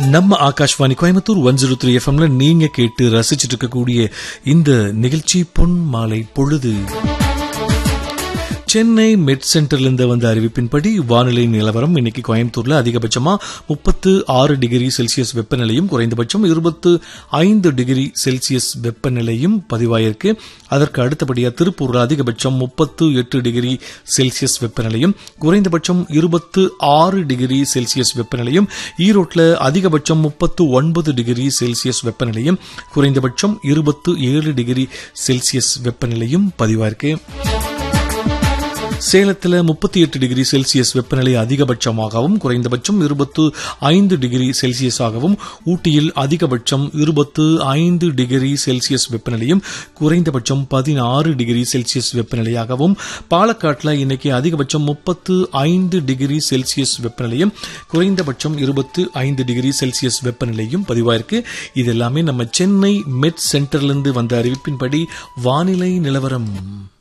நம்ம Akashvani Coimbatore one zero three எஃப்எம்ல நீங்க கேட்டு ரசிச்சிட்டு இருக்கக்கூடிய இந்த நிகழ்ச்சி பொன் மாலை பொழுது சென்னை மெட் சென்டர்ல இருந்து வந்த அறிவிப்பின்படி வானிலை நிலவரம் இன்னைக்கு கோயம்புத்தூர்ல அதிகபட்சமா முப்பத்து ஆறு டிகிரி செல்சியஸ் வெப்பநிலையும் குறைந்தபட்சம் இருபத்து ஐந்து டிகிரி செல்சியஸ் வெப்பநிலையும் பதிவாயிருக்கு அதற்கு அடுத்தபடியா திருப்பூர்ல அதிகபட்சம் முப்பத்து எட்டு டிகிரி செல்சியஸ் வெப்பநிலையும் குறைந்தபட்சம் இருபத்து ஆறு டிகிரி செல்சியஸ் வெப்பநிலையும் ஈரோட்ல அதிகபட்சம் முப்பத்து ஒன்பது டிகிரி செல்சியஸ் வெப்பநிலையும் குறைந்தபட்சம் இருபத்து ஏழு டிகிரி செல்சியஸ் வெப்பநிலையும் பதிவாயிருக்கு சேலத்தில் முப்பத்தி எட்டு டிகிரி செல்சியஸ் வெப்பநிலை அதிகபட்சமாகவும் குறைந்தபட்சம் இருபத்து ஐந்து டிகிரி செல்சியஸாகவும் ஊட்டியில் அதிகபட்சம் இருபத்து ஐந்து டிகிரி செல்சியஸ் வெப்பநிலையும் குறைந்தபட்சம் பதினாறு டிகிரி செல்சியஸ் வெப்பநிலையாகவும் பாலக்காட்டில் இன்னைக்கு அதிகபட்சம் முப்பத்து ஐந்து டிகிரி செல்சியஸ் வெப்பநிலையும் குறைந்தபட்சம் இருபத்து ஐந்து டிகிரி செல்சியஸ் வெப்பநிலையும் பதிவாயிருக்கு இது எல்லாமே நம்ம சென்னை மெட் சென்டர்லேருந்து வந்த அறிவிப்பின்படி வானிலை நிலவரம்